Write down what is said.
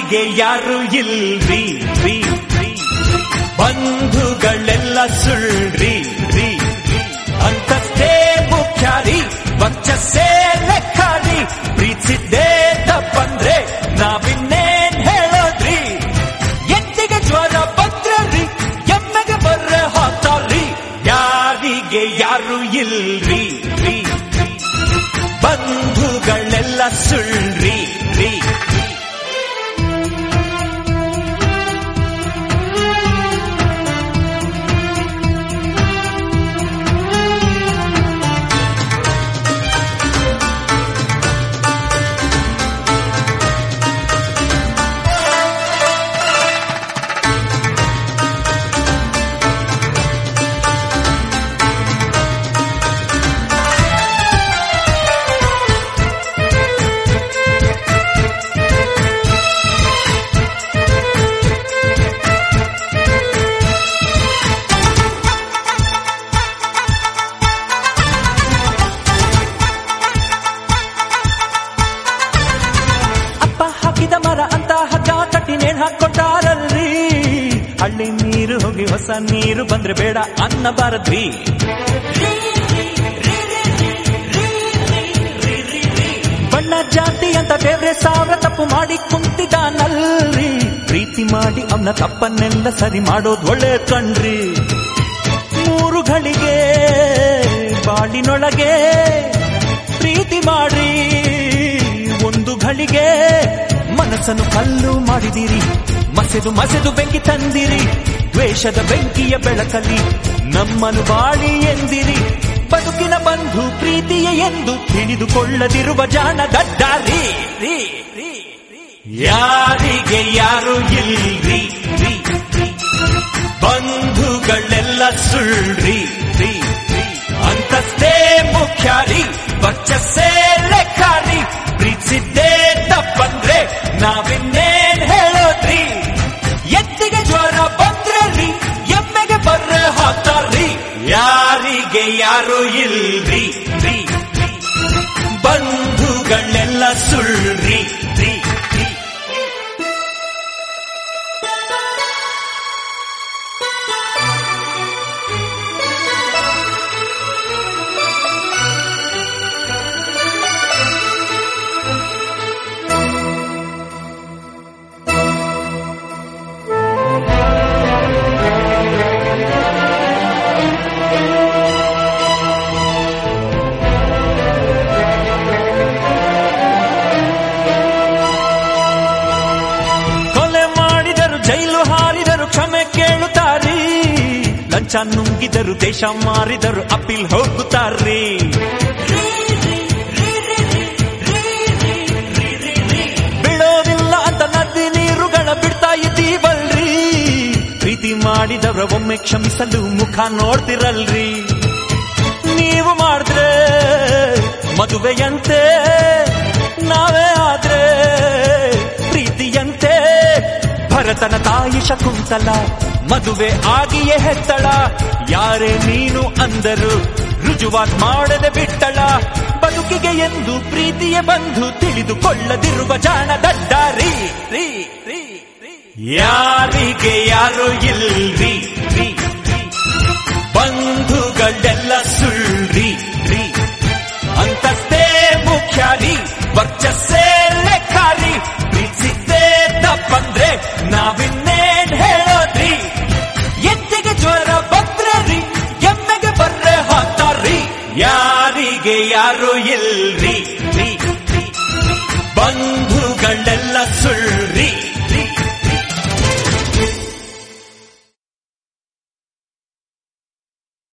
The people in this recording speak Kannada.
ಯಾರಿಗೆ ಯಾರು ಇಲ್ರಿ ರೀ ರೀ. ಬಂಧುಗಳೆಲ್ಲ ಸುಳ್ರಿ ರೀ ರೀ. ಅಂತಸ್ತೇ ಮುಖ್ಯ ರೀ ವರ್ಚಸ್ಸೇ ಲೆಕ್ಕ ರೀ ಪ್ರೀತಿಸಿದ್ದೇ ತಪ್ಪಂದ್ರೆ ನಾವಿನ್ನೇನ್ ಹೇಳೋದ್ರಿ ಎತ್ತಿಗೆ ಜ್ವರ ಬಂದ್ರಿ ಎಮ್ಮೆಗೆ ಬರ್ರೆ ಹಾಕ್ತಾರ್ರಿ ಯಾರಿಗೆ ಯಾರು ಇಲ್ರಿ ರೀ ರೀ. ಬಂಧುಗಳೆಲ್ಲ ಸುಳ್ರಿ ರೀ ಅಪ್ಪ ಹಾಕಿದ ಮರ ಅಂತ ಹಗ್ಗ ಕಟ್ಟಿ ನೇಣ್ ಹಾಕೊಂಡಾರಲ್ರಿ ಹಳ್ಳಿ ನೀರು ಹೋಗಿ ಹೊಸ ನೀರು ಬಂದ್ರೆ ಬೇಡ ಅನ್ನಬಾರದ್ರಿ ಬಣ್ಣ ಜಾತಿ ಅಂತ ಬೇರೆ ಸಾವಿರ ತಪ್ಪು ಮಾಡಿ ಕುಂತಿದಾನಲ್ರಿ ಪ್ರೀತಿ ಮಾಡಿ ಅವನ ತಪ್ಪನ್ನೆಲ್ಲ ಸರಿ ಮಾಡೋದು ಒಳ್ಳೆ ಕಣ್ರಿ ಮೂರು ಗಳಿಗೆ ಬಾಳಿನೊಳಗೆ ಪ್ರೀತಿ ಮಾಡಿ ಒಂದು ಘಳಿಗೆ ಮನಸ್ಸನ್ನು ಕಲ್ಲು ಮಾಡಿದಿರಿ ಮಸೆದು ಮಸೆದು ಬೆಂಕಿ ತಂದಿರಿ ದ್ವೇಷದ ಬೆಂಕಿಯ ಬೆಳಕಲಿ ನಮ್ಮನ್ನು ಬಾಳಿ ಎಂದಿರಿ ಬದುಕಿನ ಬಂಧು ಪ್ರೀತಿಯ ಎಂದು ತಿಳಿದುಕೊಳ್ಳದಿರುವ ಜಾಣ ಗಡ್ಡಾರಿ ರೀ, ರೀ, ರೀ. ಯಾರಿಗೆ ಯಾರು ಇಲ್ರಿ ರೀ, ರೀ. ಬಂಧುಗಳೆಲ್ಲ ಸುಳ್ರಿ ರೀ, ರೀ. ಅಂತಸ್ತೇ ಮುಖ್ಯ ರೀ ವರ್ಚಸ್ಸೇ ಲೆಕ್ಕ ರೀ ಪ್ರೀತಿಸಿದ್ದೇ ತಪ್ಪಂದ್ರೆ ನಾವಿನ್ನೇನ್ ಹೇಳೋದ್ರಿ ಎತ್ತಿಗೆ ಜ್ವರ ಬಂದ್ರೆ ರೀ ಎಮ್ಮೆಗೆ ಬರ್ರೆ ಹಾಕ್ತಾರ್ರಿ ಯಾರಿಗೆ ಯಾರು ಇಲ್ರಿ ರೀ, ರೀ. ಬಂಧುಗಳೆಲ್ಲ ಸುಳ್ರಿ ರೀ, ರೀ. ಕೊಲೆ ಮಾಡಿದರು ಜೈಲು ಹಾರಿದರು ಕ್ಷಮೆ ಕೇಳುತ್ತಾರಿ ಲಂಚ ನುಂಗಿದರು ದೇಶ ಮಾರಿದರು ಅಪೀಲ್ ಹೋಗುತ್ತಾರ್ರಿ ಬಿಡೋದಿಲ್ಲ ಅಂತ ನದಿ ನೀರುಗಳ ಬಿಡ್ತಾ ಇದ್ದೀವಲ್ರಿ ಪ್ರೀತಿ ಮಾಡಿದವರ ಒಮ್ಮೆ ಕ್ಷಮಿಸಲು ಮುಖ ನೋಡ್ತಿರಲ್ರಿ ನೀವು ಮಾಡಿದ್ರೆ ಮದುವೆಯಂತೆ ನಾವೇ ಆದ್ರೆ ಪ್ರೀತಿಯಂತೆ ಭರತನ ತಾಯಿ ಶಕುಂತಲ ಮದುವೆ ಆಗಿಯೇ ಹೆತ್ತಳ ಯಾರೇ ನೀನು ಅಂದರು ರುಜುವಾತ್ ಮಾಡದೆ ಬಿಟ್ಟಳ ಬದುಕಿಗೆ ಎಂದು ಪ್ರೀತಿಯ ಬಂಧು ತಿಳಿದುಕೊಳ್ಳದಿರುವ ಜಾಣ ದಡ್ಡಾರಿ ರೀ ರೀ ರೀ. ಯಾರಿಗೆ ಯಾರು ಇಲ್ರಿ ರೀ ರೀ. ಬಂಧುಗಳೆಲ್ಲ ಸುಳ್ರಿ ರೀ ಅಂತಸ್ತೇ ಮುಖ್ಯ ರೀ ವರ್ಚಸ್ಸೇ ಲೆಕ್ಕ ರೀ ಪ್ರೀತಿಸಿದ್ದೇ ತಪ್ಪಂದ್ರೆ ನಾವಿನ್ನೇನ್ ಹೇಳೋದ್ರಿ ಎತ್ತಿಗೆ ಜ್ವರ ಬಂದ್ರೆ ರೀ ಎಮ್ಮೆಗೆ ಬರ್ರೆ ಹಾಕ್ತಾರ್ರಿ ಯಾರಿಗೆ ಯಾರು ಇಲ್ರಿ ರೀ ರೀ. ಬಂಧುಗಳೆಲ್ಲ